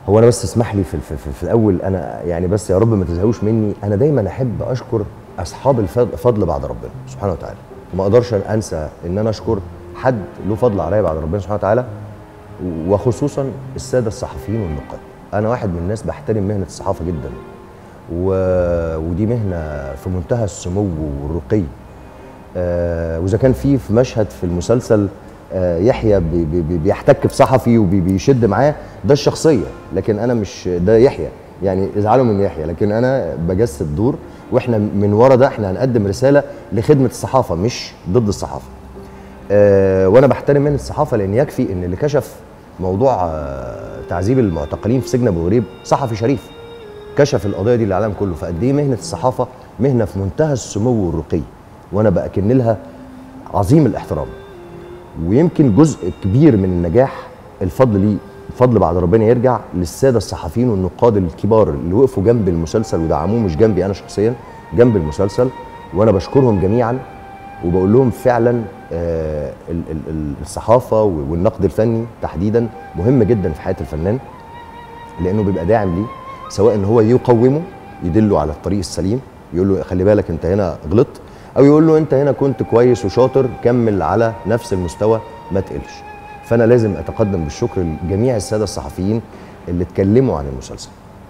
هو انا بس اسمح لي في, في, في, في الاول انا يعني بس يا رب ما تزهقوش مني انا دايما احب اشكر اصحاب الفضل بعد ربنا سبحانه وتعالى وما اقدرش انسى ان انا اشكر حد له فضل عليا بعد ربنا سبحانه وتعالى وخصوصا الساده الصحفيين والنقاد انا واحد من الناس بحترم مهنه الصحافه جدا و... ودي مهنه في منتهى السمو والرقي آه واذا كان في في مشهد في المسلسل آه يحيى بي بي بيحتك بصحفي وبيشد معاه ده الشخصيه لكن انا مش ده يحيى يعني ازعلوا من يحيى لكن انا بجسد دور واحنا من ورا ده احنا هنقدم رساله لخدمه الصحافه مش ضد الصحافه آه وانا بحترم من الصحافه لان يكفي ان اللي كشف موضوع آه تعذيب المعتقلين في سجن ابو غريب صحفي شريف كشف القضيه دي للعالم كله فقد ايه مهنه الصحافه مهنه في منتهى السمو والرقي وانا باكن لها عظيم الاحترام ويمكن جزء كبير من النجاح الفضل ليه الفضل بعد ربنا يرجع للساده الصحفيين والنقاد الكبار اللي وقفوا جنب المسلسل ودعموه مش جنبي انا شخصيا جنب المسلسل وانا بشكرهم جميعا وبقول لهم فعلا آه الصحافه والنقد الفني تحديدا مهم جدا في حياه الفنان لانه بيبقى داعم ليه سواء ان هو يقومه يدله على الطريق السليم يقول له خلي بالك انت هنا غلطت او يقول له انت هنا كنت كويس وشاطر كمل على نفس المستوى ما تقلش فانا لازم اتقدم بالشكر لجميع الساده الصحفيين اللي اتكلموا عن المسلسل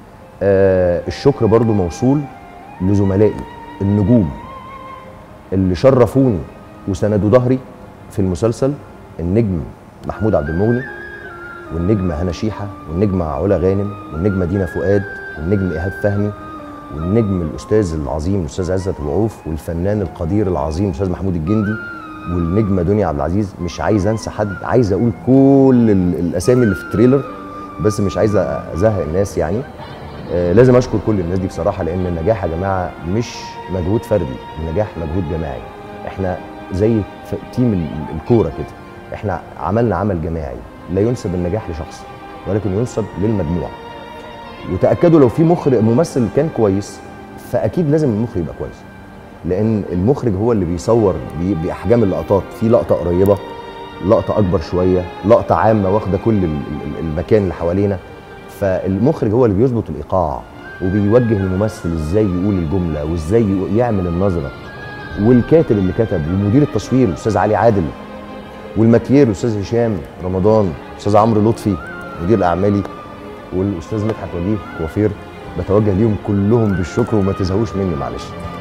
آه الشكر برضو موصول لزملائي النجوم اللي شرفوني وسندوا ظهري في المسلسل النجم محمود عبد المغني والنجمة هنا شيحة والنجمة علا غانم والنجمة دينا فؤاد والنجم إيهاب فهمي والنجم الأستاذ العظيم الأستاذ عزت الوعوف والفنان القدير العظيم الأستاذ محمود الجندي والنجمة دنيا عبد العزيز مش عايز أنسى حد عايز أقول كل الأسامي اللي في التريلر بس مش عايز أزهق الناس يعني آه لازم أشكر كل الناس دي بصراحة لأن النجاح يا جماعة مش مجهود فردي النجاح مجهود جماعي احنا زي تيم الكورة كده احنا عملنا عمل جماعي لا ينسب النجاح لشخص ولكن ينسب للمجموعه وتاكدوا لو في مخرج ممثل كان كويس فاكيد لازم المخرج يبقى كويس لان المخرج هو اللي بيصور باحجام اللقطات في لقطه قريبه لقطه اكبر شويه لقطه عامه واخده كل المكان اللي حوالينا فالمخرج هو اللي بيظبط الايقاع وبيوجه الممثل ازاي يقول الجمله وازاي يعمل النظره والكاتب اللي كتب ومدير التصوير الاستاذ علي عادل والماكير الاستاذ هشام رمضان الاستاذ عمرو لطفي مدير الاعمالي والاستاذ مدحت وليه كوافير بتوجه ليهم كلهم بالشكر وما تزهقوش مني معلش